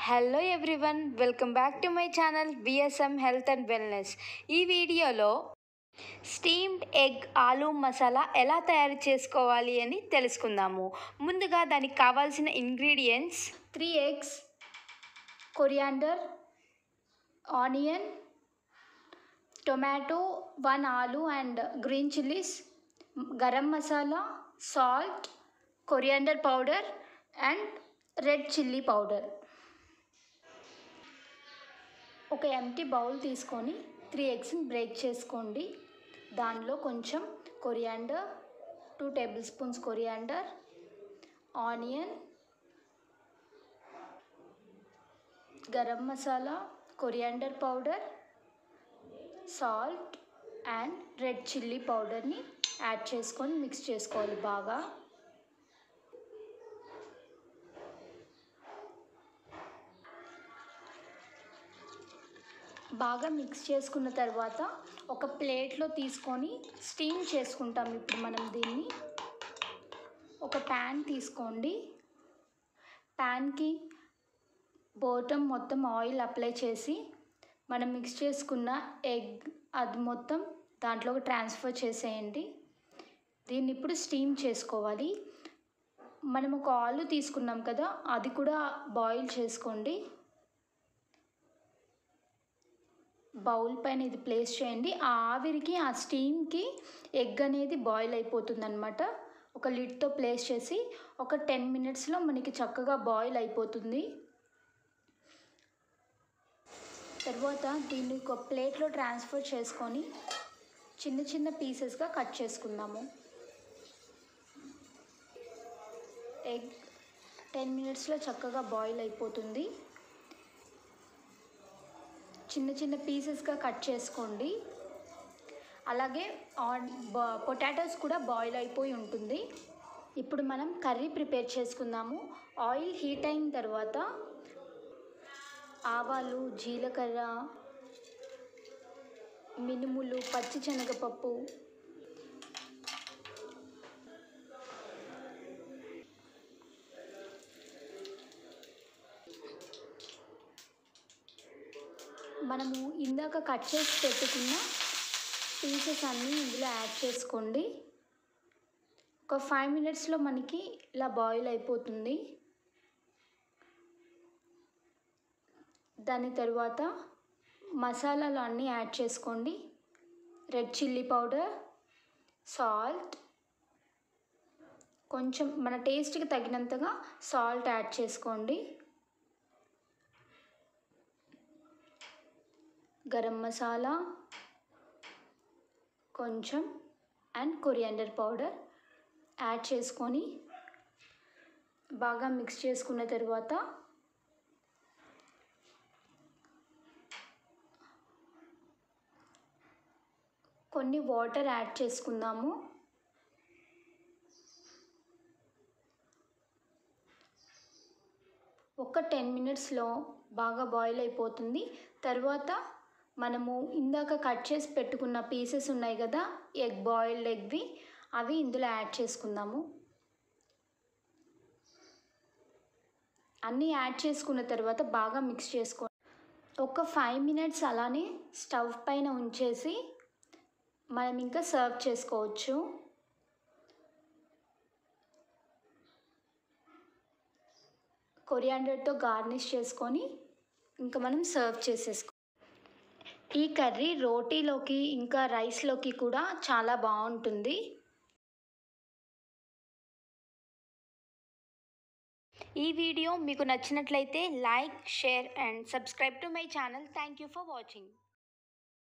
hello everyone welcome back to my channel B S M health and wellness ఈ వీడియోలో steamed egg aloo masala ఎలా తయారు చేసుకోవాలి అని తెలుసుకుందాము ముందుగా దానికి కావాల్సిన ingredients three eggs coriander onion tomato one ఆలు and green chillies garam masala salt coriander powder and red chilli powder ఒక ఎంటీ బౌల్ తీసుకొని త్రీ ఎగ్స్ని బ్రేక్ చేసుకోండి దానిలో కొంచెం coriander two tablespoons coriander onion garam masala coriander powder salt and red chilli పౌడర్ని add చేసుకొని mix చేసుకోవాలి బాగా బాగా మిక్స్ చేసుకున్న తర్వాత ఒక ప్లేట్లో తీసుకొని స్టీమ్ చేసుకుంటాం ఇప్పుడు మనం దీన్ని ఒక ప్యాన్ తీసుకోండి ప్యాన్కి బోటం మొత్తం ఆయిల్ అప్లై చేసి మనం మిక్స్ చేసుకున్న ఎగ్ అది మొత్తం దాంట్లోకి ట్రాన్స్ఫర్ చేసేయండి దీన్ని ఇప్పుడు స్టీమ్ చేసుకోవాలి మనం ఒక ఆలు తీసుకున్నాం కదా అది కూడా బాయిల్ చేసుకోండి బౌల్ పైన ఇది ప్లేస్ చేయండి ఆ ఆవిరికి ఆ స్టీమ్కి ఎగ్ అనేది బాయిల్ అయిపోతుంది అనమాట ఒక లిడ్తో ప్లేస్ చేసి ఒక టెన్ మినిట్స్లో మనకి చక్కగా బాయిల్ అయిపోతుంది తర్వాత దీన్ని ఒక ప్లేట్లో ట్రాన్స్ఫర్ చేసుకొని చిన్న చిన్న పీసెస్గా కట్ చేసుకుందాము ఎగ్ టెన్ మినిట్స్లో చక్కగా బాయిల్ అయిపోతుంది చిన్న చిన్న పీసెస్గా కట్ చేసుకోండి అలాగే ఆన్ పొటాటోస్ కూడా బాయిల్ అయిపోయి ఉంటుంది ఇప్పుడు మనం కర్రీ ప్రిపేర్ చేసుకుందాము ఆయిల్ హీట్ అయిన తర్వాత ఆవాలు జీలకర్ర మినుములు పచ్చి శనగపప్పు మనము ఇందాక కట్ చేసి పెట్టుకున్న పీసెస్ అన్నీ ఇందులో యాడ్ చేసుకోండి ఒక ఫైవ్ మినిట్స్లో మనకి ఇలా బాయిల్ అయిపోతుంది దాని తర్వాత మసాలాలు అన్నీ యాడ్ చేసుకోండి రెడ్ చిల్లీ పౌడర్ సాల్ట్ కొంచెం మన టేస్ట్కి తగినంతగా సాల్ట్ యాడ్ చేసుకోండి గరం మసాలా కొంచెం అండ్ కొరియాండర్ పౌడర్ యాడ్ చేసుకొని బాగా మిక్స్ చేసుకున్న తర్వాత కొన్ని వాటర్ యాడ్ చేసుకుందాము ఒక టెన్ మినిట్స్లో బాగా బాయిల్ అయిపోతుంది తర్వాత మనము ఇందాక కట్ చేసి పెట్టుకున్న పీసెస్ ఉన్నాయి కదా ఎగ్ బాయిల్డ్ ఎగ్వి అవి ఇందులో యాడ్ చేసుకుందాము అన్నీ యాడ్ చేసుకున్న తర్వాత బాగా మిక్స్ చేసుకో ఒక ఫైవ్ మినిట్స్ అలానే స్టవ్ పైన ఉంచేసి మనం ఇంకా సర్వ్ చేసుకోవచ్చు కొరియాండర్తో గార్నిష్ చేసుకొని ఇంకా మనం సర్వ్ చేసేసుకో ఈ కర్రీ రోటీలోకి ఇంకా రైస్లోకి కూడా చాలా బాగుంటుంది ఈ వీడియో మీకు నచ్చినట్లయితే like share and subscribe to my channel thank you for watching